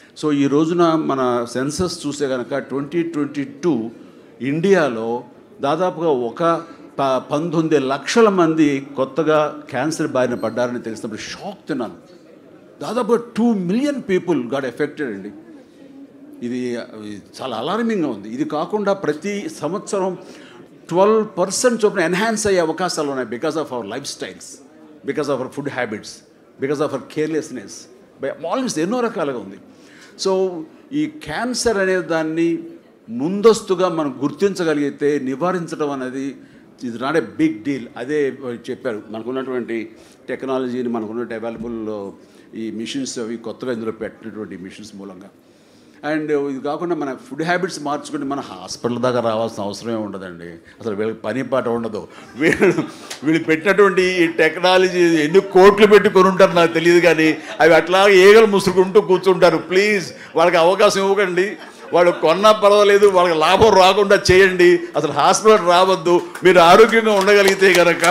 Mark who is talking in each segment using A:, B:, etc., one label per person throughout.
A: so ఈ రోజున మన సెన్సస్ చూస్తే కనుక ట్వంటీ ట్వంటీ టూ ఇండియాలో దాదాపుగా ఒక ప పంతొమ్మిది లక్షల మంది కొత్తగా క్యాన్సర్ బారిన పడ్డారని తెలిసినప్పుడు షాక్ తిన్నాను దాదాపు two million people got affected అండి ఇది ఇది చాలా అలార్మింగ్గా ఉంది ఇది కాకుండా ప్రతి సంవత్సరం ట్వెల్వ్ పర్సెంట్ చొప్పున ఎన్హాన్స్ అయ్యే అవకాశాలు ఉన్నాయి because of our lifestyles because of our food habits because of our carelessness by almost ఎన్నో రకాలుగా ఉంది సో ఈ క్యాన్సర్ అనే దాన్ని ముందస్తుగా మనం గుర్తించగలిగితే నివారించడం అనేది ఇది నాట్ ఏ బిగ్ డీల్ అదే చెప్పారు మనకున్నటువంటి టెక్నాలజీని మనకున్నటువంటి అవైలబుల్ ఈ మిషన్స్ అవి కొత్తగా ఇందులో పెట్టినటువంటి మిషన్స్ మూలంగా అండ్ ఇది కాకుండా మన ఫుడ్ హ్యాబిట్స్ మార్చుకుని మన హాస్పిటల్ దాకా రావాల్సిన అవసరమే ఉండదండి అసలు వీళ్ళకి పని పాట ఉండదు వీళ్ళు వీళ్ళు పెట్టినటువంటి ఈ టెక్నాలజీ ఎన్ని కోట్లు పెట్టి కొనుంటారు నాకు తెలియదు కానీ అవి అట్లా ఏగలు ముసురుకుంటూ కూర్చుంటారు ప్లీజ్ వాళ్ళకి అవకాశం ఇవ్వకండి వాళ్ళు కొన్నా పర్వాలేదు వాళ్ళకి లాభం రాకుండా చేయండి అసలు హాస్పిటల్ రావద్దు మీరు ఆరోగ్యంగా ఉండగలిగితే కనుక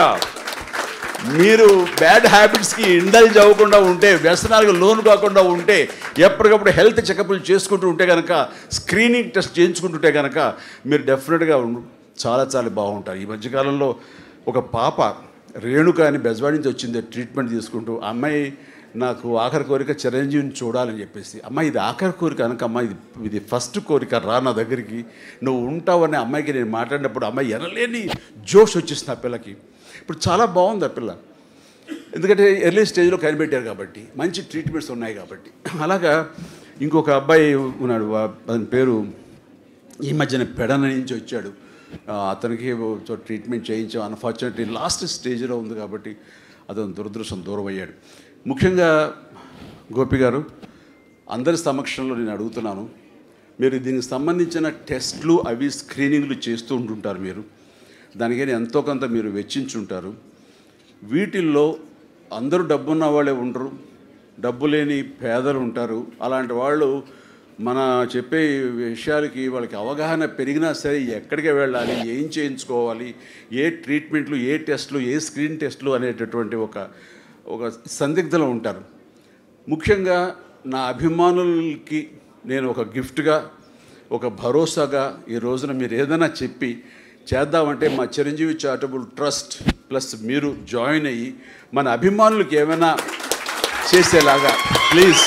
A: మీరు బ్యాడ్ హ్యాబిట్స్కి ఇండల్జ్ అవ్వకుండా ఉంటే వ్యసనాలకు లోను కాకుండా ఉంటే ఎప్పటికప్పుడు హెల్త్ చెకప్లు చేసుకుంటూ ఉంటే కనుక స్క్రీనింగ్ టెస్ట్ చేయించుకుంటుంటే కనుక మీరు డెఫినెట్గా ఉండు- చాలా చాలా బాగుంటారు ఈ మధ్యకాలంలో ఒక పాప రేణుక అని బెజవాడి నుంచి వచ్చింది ట్రీట్మెంట్ తీసుకుంటూ ఆ అమ్మాయి నాకు ఆఖరి కోరిక చిరంజీవిని చూడాలని చెప్పేసి అమ్మ ఇది ఆఖరి కోరిక అనక అమ్మ ఇది ఇది ఫస్ట్ కోరిక రా నా దగ్గరికి నువ్వు ఉంటావని అమ్మాయికి నేను మాట్లాడినప్పుడు అమ్మాయి ఎనలేని జోష్ వచ్చేసింది ఆ పిల్లకి ఇప్పుడు చాలా బాగుంది ఆ పిల్ల ఎందుకంటే ఎర్లీ స్టేజ్లో కనిపెట్టారు కాబట్టి మంచి ట్రీట్మెంట్స్ ఉన్నాయి కాబట్టి అలాగా ఇంకొక అబ్బాయి ఉన్నాడు వా- అతని పేరు ఈ మధ్యన పెడన నుంచి వచ్చాడు ఆ, అతనికి సో ట్రీట్మెంట్ చేయించాం అన్ఫార్చునేట్లీ లాస్ట్ స్టేజ్లో ఉంది కాబట్టి అతను దురదృష్టం దూరం అయ్యాడు ముఖ్యంగా గోపి గారు అందరి సమక్షంలో నేను అడుగుతున్నాను మీరు దీనికి సంబంధించిన టెస్ట్లు అవి స్క్రీనింగ్లు చేస్తూ ఉంటుంటారు మీరు దానికని ఎంతో కొంత మీరు వెచ్చించుంటారు వీటిల్లో అందరూ డబ్బున్న వాళ్ళే ఉండరు డబ్బు లేని పేదలు ఉంటారు అలాంటి వాళ్ళు మన చెప్పే విషయాలకి వాళ్ళకి అవగాహన పెరిగినా సరే ఎక్కడికి వెళ్ళాలి ఏం చేయించుకోవాలి ఏ ట్రీట్మెంట్లు ఏ టెస్ట్లు ఏ స్క్రీన్ టెస్ట్లు అనేటటువంటి ఒక ఒక సందిగ్ధలో ఉంటారు ముఖ్యంగా నా అభిమానులకి నేను ఒక గిఫ్ట్గా ఒక భరోసాగా ఈ రోజున మీరు ఏదైనా చెప్పి చేద్దామంటే మా చిరంజీవి చారిటబుల్ ట్రస్ట్ ప్లస్ మీరు జాయిన్ అయ్యి మన అభిమానులకి ఏమైనా చేసేలాగా ప్లీజ్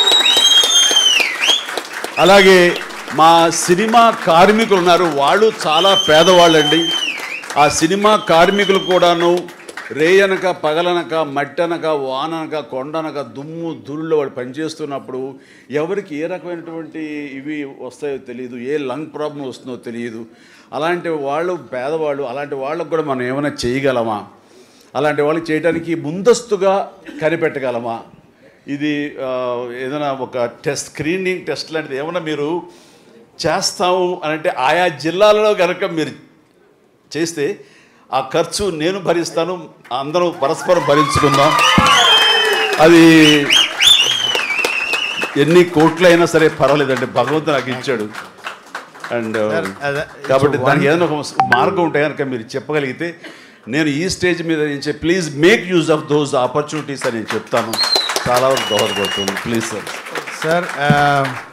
A: అలాగే మా సినిమా కార్మికులు ఉన్నారు వాళ్ళు చాలా పేదవాళ్ళండి ఆ సినిమా కార్మికులు కూడాను రేయనక పగలనక మట్టనక వాననక కొండనక దుమ్ము ధూళిలో వాడు పనిచేస్తున్నప్పుడు ఎవరికి ఏ రకమైనటువంటి ఇవి వస్తాయో తెలియదు ఏ లంగ్ ప్రాబ్లం వస్తుందో తెలియదు అలాంటి వాళ్ళు పేదవాళ్ళు అలాంటి వాళ్ళకు కూడా మనం ఏమైనా చేయగలమా అలాంటి వాళ్ళకి చేయడానికి ముందస్తుగా కనిపెట్టగలమా ఇది ఆ, ఏదైనా ఒక టెస్ట్ స్క్రీనింగ్ టెస్ట్ లాంటిది ఏమైనా మీరు చేస్తాము అని అంటే ఆయా జిల్లాలలో కనుక మీరు చేస్తే ఆ ఖర్చు నేను భరిస్తాను అందరూ పరస్పరం భరించుకుందాం అది ఎన్ని కోట్లైనా సరే పర్వాలేదండి భగవంతుడు నాకు ఇచ్చాడు అండ్
B: అదే-
A: కాబట్టి దానికి ఏదైనా ఒక మార్గం ఉంటే కనుక మీరు చెప్పగలిగితే నేను ఈ స్టేజ్ మీద నుంచి please make use of those opportunities అని నేను చెప్తాను చాలా వరకు దోహదపడుతుంది ప్లీజ్ సార్
B: సార్